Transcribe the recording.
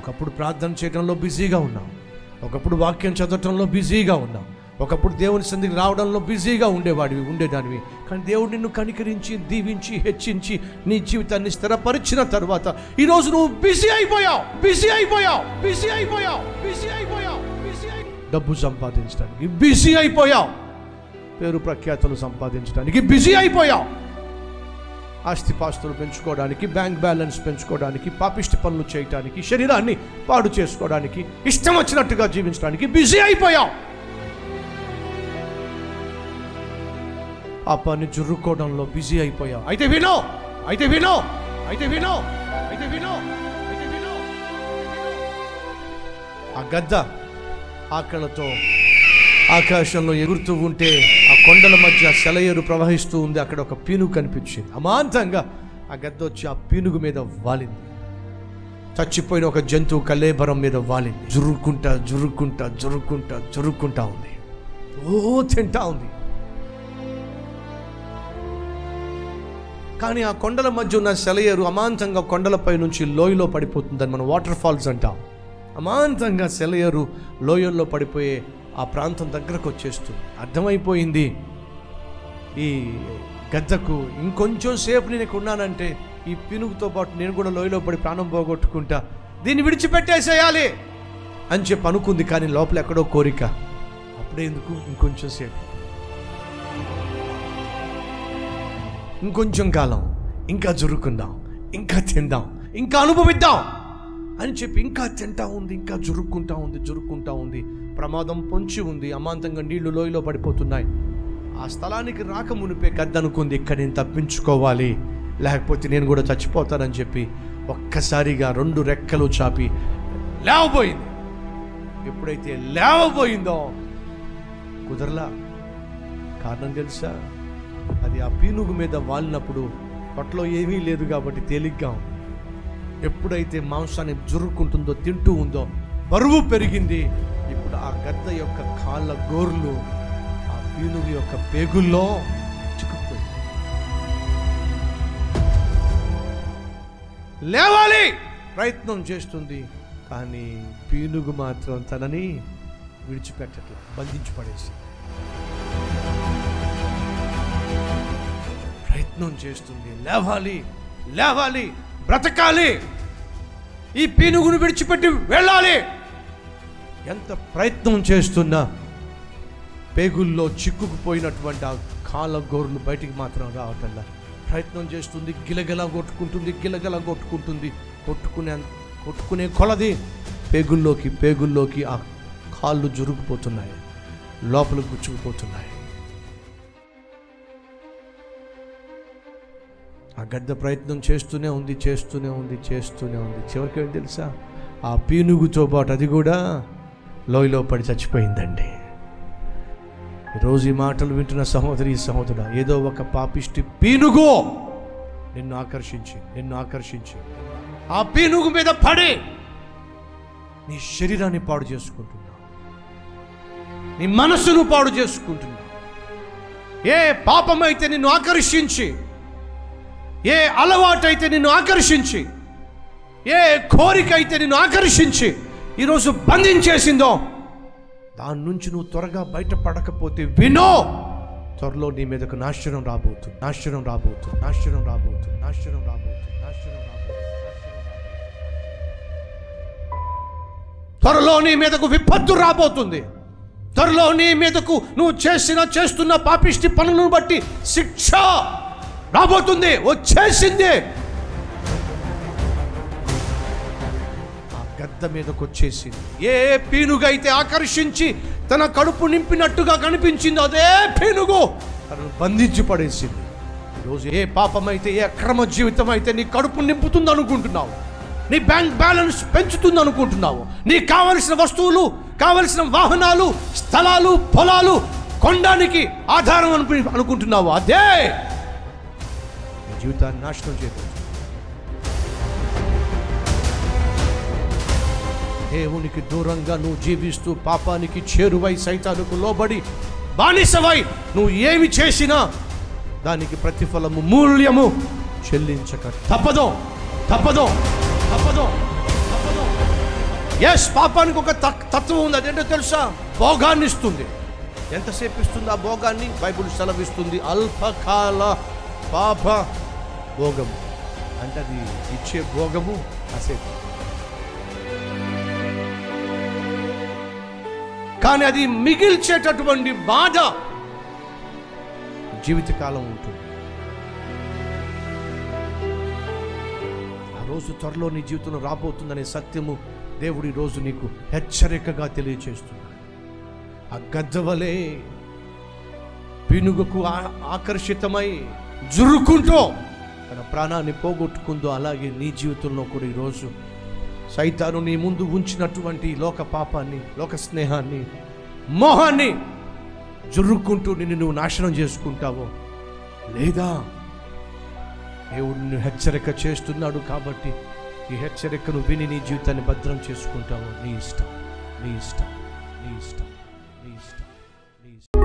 ఒకప్పుడు ప్రార్థన చేయడంలో బిజీగా ఉన్నాం ఒకప్పుడు వాక్యం చదవటంలో బిజీగా ఉన్నాం ఒకప్పుడు దేవుని సంధికి రావడంలో బిజీగా ఉండేవాడివి ఉండేదానివి కానీ దేవుడు నిన్ను కనికరించి దీవించి హెచ్చించి నీ జీవితాన్ని స్థిరపరిచిన తర్వాత ఈరోజు నువ్వు బిజీ అయిపోయావు బిజీ అయిపోయావు బిజీ అయిపోయావు బిజీ అయిపోయావు బిజీ అయి డబ్బు సంపాదించడానికి బిజీ అయిపోయావు పేరు ప్రఖ్యాతులు సంపాదించడానికి బిజీ అయిపోయావు ఆస్తిపాస్తులు పెంచుకోవడానికి బ్యాంక్ బ్యాలెన్స్ పెంచుకోవడానికి పాపిష్టి పనులు చేయడానికి శరీరాన్ని పాడు చేసుకోవడానికి ఇష్టం వచ్చినట్టుగా జీవించడానికి బిజీ అయిపోయాం పాపాన్ని జుర్రుకోవడంలో బిజీ అయిపోయాం అయితే వినో అయితే వినో అయితే వినో అయితే వినో అయితే వినో ఆ గద్ద ఆకలతో ఆకాశంలో ఎగురుతూ ఉంటే ఆ కొండల మధ్య సెలయేరు ప్రవహిస్తూ ఉంది అక్కడ ఒక పీనుగు కనిపించింది అమాంతంగా ఆ గద్ద వచ్చి ఆ పీనుగు మీద వాలింది చచ్చిపోయిన ఒక జంతువు కలేబరం మీద వాలింది జురుక్కుంటా జురుక్కుంటా జురుక్కుంటా జురుక్కుంటా ఉంది ఓ తింటా ఉంది కానీ ఆ కొండల మధ్య ఉన్న సెలయేరు అమాంతంగా కొండలపై నుంచి లోయలో పడిపోతుందని మనం వాటర్ ఫాల్స్ అంటాం అమాంతంగా సెలయేరు లోయల్లో పడిపోయే ఆ ప్రాంతం దగ్గరకు వచ్చేస్తుంది అర్థమైపోయింది ఈ గద్దకు ఇంకొంచెం సేపు నేను ఇక్కడ ఉన్నానంటే ఈ పినుగుతో పాటు నేను కూడా లోయలో పడి ప్రాణం పోగొట్టుకుంటా దీన్ని విడిచిపెట్టేసేయాలి అని చెప్పి అనుకుంది కానీ లోపల ఎక్కడో కోరిక అప్పుడే ఎందుకు ఇంకొంచెం సేపు ఇంకొంచెం కాలం ఇంకా జురుకుందాం ఇంకా తిందాం ఇంకా అనుభవిద్దాం అని చెప్పి ఇంకా తింటా ఉంది ఇంకా జురుక్కుంటా ఉంది జురుక్కుంటా ఉంది ప్రమాదం పొంచి ఉంది అమాంతంగా నీళ్లు లోయలో పడిపోతున్నాయి ఆ స్థలానికి రాక మునిపే గద్దనుకుంది ఇక్కడ నేను తప్పించుకోవాలి లేకపోతే నేను కూడా చచ్చిపోతానని చెప్పి ఒక్కసారిగా రెండు రెక్కలు చాపి లేవబోయింది ఎప్పుడైతే లేవబోయిందో కుదరలా కారణం తెలుసా అది ఆ పీనుగు మీద వాలినప్పుడు పొట్టలో ఏమీ లేదు కాబట్టి తేలిగ్గా ఉంది ఎప్పుడైతే మాంసాన్ని జురుక్కుంటుందో తింటూ ఉందో బరువు పెరిగింది ఇప్పుడు ఆ గద్ద యొక్క కాళ్ళ గోర్లు ఆ పీనుగు యొక్క పేగుల్లో చిక్కుకుపోయింది లేవాలి ప్రయత్నం చేస్తుంది కానీ పీనుగు మాత్రం తనని విడిచిపెట్టట్లేదు బంధించి పడేసి ప్రయత్నం చేస్తుంది లేవాలి లేవాలి బ్రతకాలి ఈ పీనుగును విడిచిపెట్టి వెళ్ళాలి ఎంత ప్రయత్నం చేస్తున్నా పేగుల్లో చిక్కుకుపోయినటువంటి ఆ కాళ్ళ గోర్లు బయటికి మాత్రం రావటల్లా ప్రయత్నం చేస్తుంది గిలగిలా కొట్టుకుంటుంది గిలగిలా కొట్టుకుంటుంది కొట్టుకునే కొట్టుకునే కొలది పేగుల్లోకి పేగుల్లోకి ఆ కాళ్ళు జురుకుపోతున్నాయి లోపల గుచ్చుకుపోతున్నాయి ఆ గద్ద ప్రయత్నం చేస్తూనే ఉంది చేస్తూనే ఉంది చేస్తూనే ఉంది చివరికి ఏం తెలుసా ఆ పీనుగుతో పాటు అది కూడా లోయలో పడి చచ్చిపోయిందండి ఈరోజు ఈ మాటలు వింటున్న సహోదరి సహోదరుడు ఏదో ఒక పాపిష్టి పీనుగు నిన్ను ఆకర్షించి నిన్ను ఆకర్షించి ఆ పీనుగు మీద పడి నీ శరీరాన్ని పాడు చేసుకుంటున్నావు నీ మనస్సును పాడు చేసుకుంటున్నావు ఏ పాపమైతే నిన్ను ఆకర్షించి ఏ అలవాటైతే నిన్ను ఆకర్షించి ఏ కోరిక అయితే నిన్ను ఆకర్షించి ఈరోజు బంధించేసిందో దాని నుంచి నువ్వు త్వరగా బయటపడకపోతే వినో త్వరలో నీ మీదకు నాశనం రాబోతుంది నాశనం రాబోతుంది నాశనం రాబోతుంది నాశనం రాబోతుంది నాశనం రాబోతుంది త్వరలో నీ మీదకు విపత్తు రాబోతుంది త్వరలో నీ మీదకు నువ్వు చేసిన చేస్తున్న పాపిష్టి పనులను బట్టి శిక్ష రాబోతుంది వచ్చేసింది ఆ గద్ద మీదకు వచ్చేసింది ఏ పీనుగైతే ఆకర్షించి తన కడుపు నింపినట్టుగా కనిపించిందో అదే పీనుగు తనను బంధించి పడేసింది ఈరోజు ఏ పాపమైతే ఏ అక్రమ జీవితం అయితే నీ కడుపు నింపుతుంది అనుకుంటున్నావు నీ బ్యాంక్ బ్యాలెన్స్ పెంచుతుంది అనుకుంటున్నావు నీకు కావలసిన వస్తువులు కావలసిన వాహనాలు స్థలాలు పొలాలు కొనడానికి ఆధారం అనుకు అనుకుంటున్నావు అదే నీ జీవితాన్ని నాశనం చేయబోతుంది దేవునికి దూరంగా నువ్వు జీవిస్తూ పాపానికి చేరువై సైతానికి లోబడి బానిసవై నువ్వు ఏమి చేసినా దానికి ప్రతిఫలము మూల్యము చెల్లించక తప్పదో తప్పదో తప్పదో తప్పదో ఎస్ పాపానికి ఒక తక్- తత్వం ఉంది అదేంటో తెలుసా భోగాన్ని ఇస్తుంది ఎంతసేపు ఇస్తుంది ఆ భోగాన్ని బైబుల్ సెలవిస్తుంది అల్పకాల పాప భోగము అంటే అది ఇచ్చే భోగము కాసేపు కానీ అది మిగిల్చేటటువంటి బాధ జీవితకాలం ఉంటుంది ఆ రోజు త్వరలో నీ జీవితంలో రాబోతుందనే సత్యము దేవుడు ఈ రోజు నీకు హెచ్చరికగా తెలియచేస్తున్నాడు ఆ గద్దవలే పినుగుకు ఆ- ఆకర్షితమై జురుకుంటూ తన ప్రాణాన్ని పోగొట్టుకుందో అలాగే నీ జీవితంలో కూడా ఈరోజు సైతాను నీ ముందు ఉంచినటువంటి లోక పాపాన్ని లోక స్నేహాన్ని మోహాన్ని జుర్రుకుంటూ నిన్ను నువ్వు నాశనం చేసుకుంటావో లేదా దేవుడు నిన్ను హెచ్చరిక చేస్తున్నాడు కాబట్టి ఈ హెచ్చరికను విని నీ జీవితాన్ని భద్రం చేసుకుంటావో నీ ఇష్టం నీ ఇష్టం నీ ఇష్టం నీ ఇష్టం నీ ఇష్టం